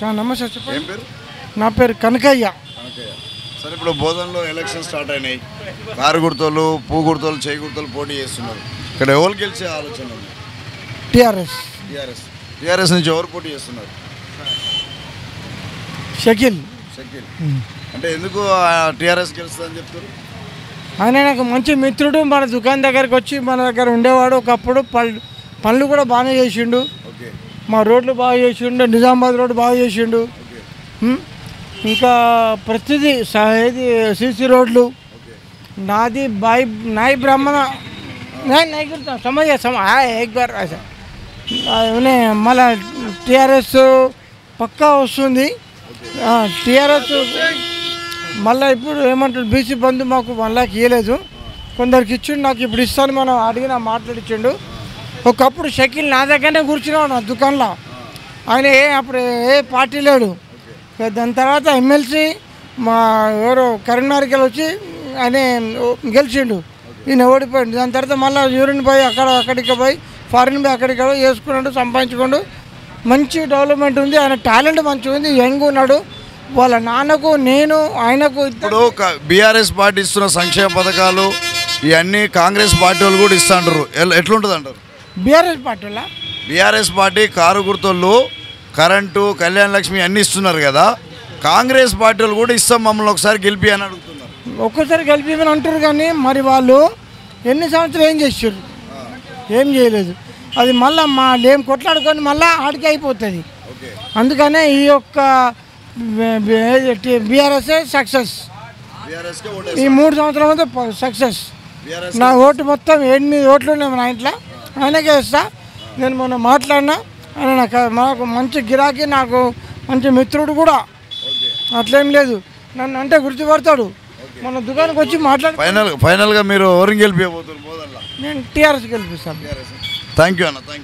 ఆ, నమస్తే చెప్పండి ఏం పేరు నా పేరు కనకయ్య కనకయ్య సరే ఇప్పుడు బోధనలో ఎలక్షన్ స్టార్ట్ అయినాయి కారు గుర్తోళ్ళు పూ గుర్తోళ్ళు చేయి గుర్తోళ్ళు పోటీ చేస్తున్నారు ఇక్కడ ఎవరు గెలిచే ఆలోచన ఉంది టిఆర్ఎస్ టీఆర్ఎస్ టీఆర్ఎస్ నుంచి ఎవరు పోటీ చేస్తున్నారు షకీల్ షకీల్ అంటే ఎందుకు టీఆర్ఎస్ గెలుస్తుందని చెప్తారు ఆయన నాకు మంచి మిత్రుడు మన దుకాణం దగ్గరికి వచ్చి మన దగ్గర ఉండేవాడు ఒకప్పుడు పళ్ళు పనులు కూడా బాగానే చేసిండు ఓకే మా రోడ్లు బాగా చేసిండు నిజామాబాద్ రోడ్డు బాగా చేసిండు ఉం? ఇంకా ప్రతిదీ స- ఏది సీసీ రోడ్లు నాది బాయ్ నాయి బ్రాహ్మణ నాయి నాయి గుర్తా సమయ సమ ఆ, ఏక్ బార్ ఐసా. ఆ, ఇవన్నీ మళ్ళా టీఆర్ఎస్ పక్కా వస్తుంది టీఆర్ఎస్ మళ్ళీ ఇప్పుడు ఏమంటాడు బీసీ బంధు మాకు వన్ లాక్ ఇవ్వలేదు కొందరికి ఇచ్చిండు నాకు ఇప్పుడు ఇస్తాను మనం అడిగిన మాట్లాడిచ్చిండు ఒకప్పుడు షకీల్ నా దగ్గరనే కూర్చున్నాడు నా దుకాణంలో ఆయన ఏ అప్పుడు ఏ పార్టీ లేడు ఇక దాని తర్వాత ఎమ్మెల్సీ మా ఎవరో కరీంనగర్కి వచ్చి ఆయన గెలిచిండు ఈయన ఓడిపోయిండు దాని తర్వాత మళ్ళీ యూరిన్ పోయి అక్కడ అక్కడికి పోయి ఫారిన్ పోయి అక్కడికి పోయి చేసుకున్నాడు సంపాదించుకోండు మంచి డెవలప్మెంట్ ఉంది ఆయన టాలెంట్ మంచిగా ఉంది యంగ్ ఉన్నాడు వాళ్ళ నాన్నకు నేను ఆయనకు ఇద్దరు ఇప్పుడు బీఆర్ఎస్ పార్టీ ఇస్తున్న సంక్షేమ పథకాలు ఇవన్నీ కాంగ్రెస్ పార్టీ వాళ్ళు కూడా ఇస్తాంటారు ఎల్- ఎట్లుంటుంది అంటారు బీఆర్ఎస్ పార్టీ వాళ్ళ బీఆర్ఎస్ పార్టీ కారు గుర్తోళ్ళు కరెంటు కళ్యాణ లక్ష్మి అన్నీ ఇస్తున్నారు కదా కాంగ్రెస్ పార్టీ వాళ్ళు కూడా ఇస్తాం మమ్మల్ని ఒకసారి గెలిపి అని అడుగుతున్నారు ఒక్కసారి కలిపి అంటారు కానీ మరి వాళ్ళు ఎన్ని సంవత్సరాలు ఏం చేసారు ఏం చేయలేదు అది మళ్ళీ మా ఏం కొట్లాడుకొని మళ్ళీ ఆడికి అయిపోతుంది ఓకే అందుకనే ఈ యొక్క బీఆర్ఎస్ఏ సక్సెస్ బీఆర్ఎస్కే ఈ మూడు సంవత్సరాల సక్సెస్ బీఆర్ఎస్ నా ఓటు మొత్తం ఎనిమిది ఓట్లు ఉన్నాయి నా ఇంట్లో ఆయనకే ఇస్తా నేను మొన్న మాట్లాడినా ఆయన నాకు నాకు మంచి గిరాకీ నాకు మంచి మిత్రుడు కూడా అట్లేం లేదు నన్ను అంటే గుర్తుపడతాడు మన దుకాణానికి వచ్చి మాట్లాడు ఫైనల్ ఫైనల్గా మీరు ఎవరిని గెలిపిపోతారు బోధల్లా నేను టీఆర్ఎస్ గెలిపిస్తాను థ్యాంక్ యూ అన్న థ్యాంక్